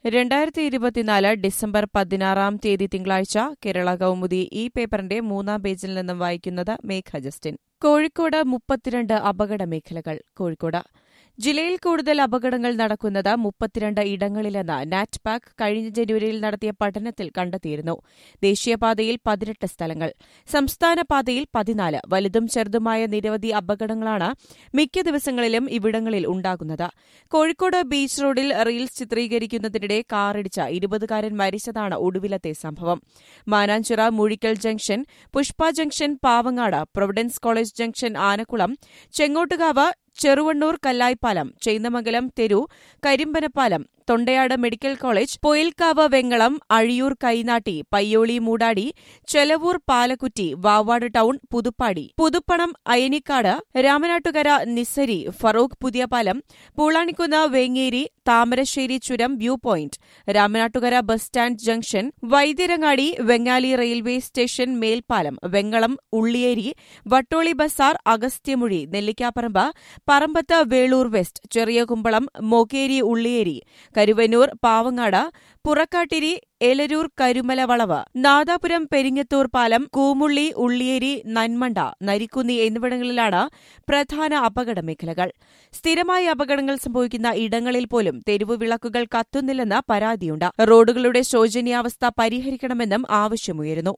രണ്ടായിരത്തി ഇരുപത്തിനാല് ഡിസംബർ പതിനാറാം തീയതി തിങ്കളാഴ്ച കേരള കൗമുദി ഈ പേപ്പറിന്റെ മൂന്നാം പേജിൽ നിന്നും വായിക്കുന്നത് മേഘ ജസ്റ്റിൻ കോഴിക്കോട് മുപ്പത്തിരണ്ട് അപകട മേഖലകൾ കോഴിക്കോട് ജില്ലയിൽ കൂടുതൽ അപകടങ്ങൾ നടക്കുന്നത് മുപ്പത്തിരണ്ട് ഇടങ്ങളിലെന്ന് നാറ്റ്പാക് കഴിഞ്ഞ ജനുവരിയിൽ നടത്തിയ പഠനത്തിൽ കണ്ടെത്തിയിരുന്നു ദേശീയപാതയിൽ പതിനെട്ട് സ്ഥലങ്ങൾ സംസ്ഥാന പാതയിൽ പതിനാല് വലുതും ചെറുതുമായ നിരവധി അപകടങ്ങളാണ് മിക്ക ദിവസങ്ങളിലും ഇവിടങ്ങളിൽ ഉണ്ടാകുന്നത് കോഴിക്കോട് ബീച്ച് റോഡിൽ റീൽസ് ചിത്രീകരിക്കുന്നതിനിടെ കാറിടിച്ച ഇരുപതുകാരൻ മരിച്ചതാണ് ഒടുവിലത്തെ സംഭവം Mananchira Muzhikkal junction Pushpa junction Pavangad Providence college junction Anakkulam Chengottukavu Cheruvannur Kallayipalam Chennamangalam Theru Karimbanapalam Thondayad medical college Poyilkavu Vengalam Azhiyur Kainatti Payyoli Moodadi Chelavur Palakkutty Vavad town Puthuppadi Puthuppanam Ayanikkad Ramanattukara നിസ്സരി Farook Puthiyapalam Poolanikkunnu Vengeri Thamarassery Churam view point Ramanattukara bus stand junction Vaidyarangadi Vengali railway station മേൽപ്പാലം വെങ്ങളം ഉള്ളിയേരി വട്ടോളി ബസാർ അഗസ്ത്യമുഴി നെല്ലിക്കാപ്പറമ്പ് പറമ്പത്ത് വേളൂർ വെസ്റ്റ് ചെറിയ കുമ്പളം മൊകേരി ഉള്ളിയേരി കരുവന്നൂർ പാവങ്ങാട് പുറക്കാട്ടിരി എലരൂർ കരുമല വളവ് നാദാപുരം പെരിങ്ങത്തൂർ പാലം കൂമുള്ളി ഉള്ളിയേരി നന്മണ്ട നരിക്കുന്നി എന്നിവിടങ്ങളിലാണ് പ്രധാന അപകട മേഖലകൾ സ്ഥിരമായി അപകടങ്ങൾ സംഭവിക്കുന്ന ഇടങ്ങളിൽ പോലും തെരുവു വിളക്കുകൾ കത്തുന്നില്ലെന്ന് പരാതിയുണ്ട് റോഡുകളുടെ ശോചനീയാവസ്ഥ പരിഹരിക്കണമെന്നും ആവശ്യമുയരുന്നു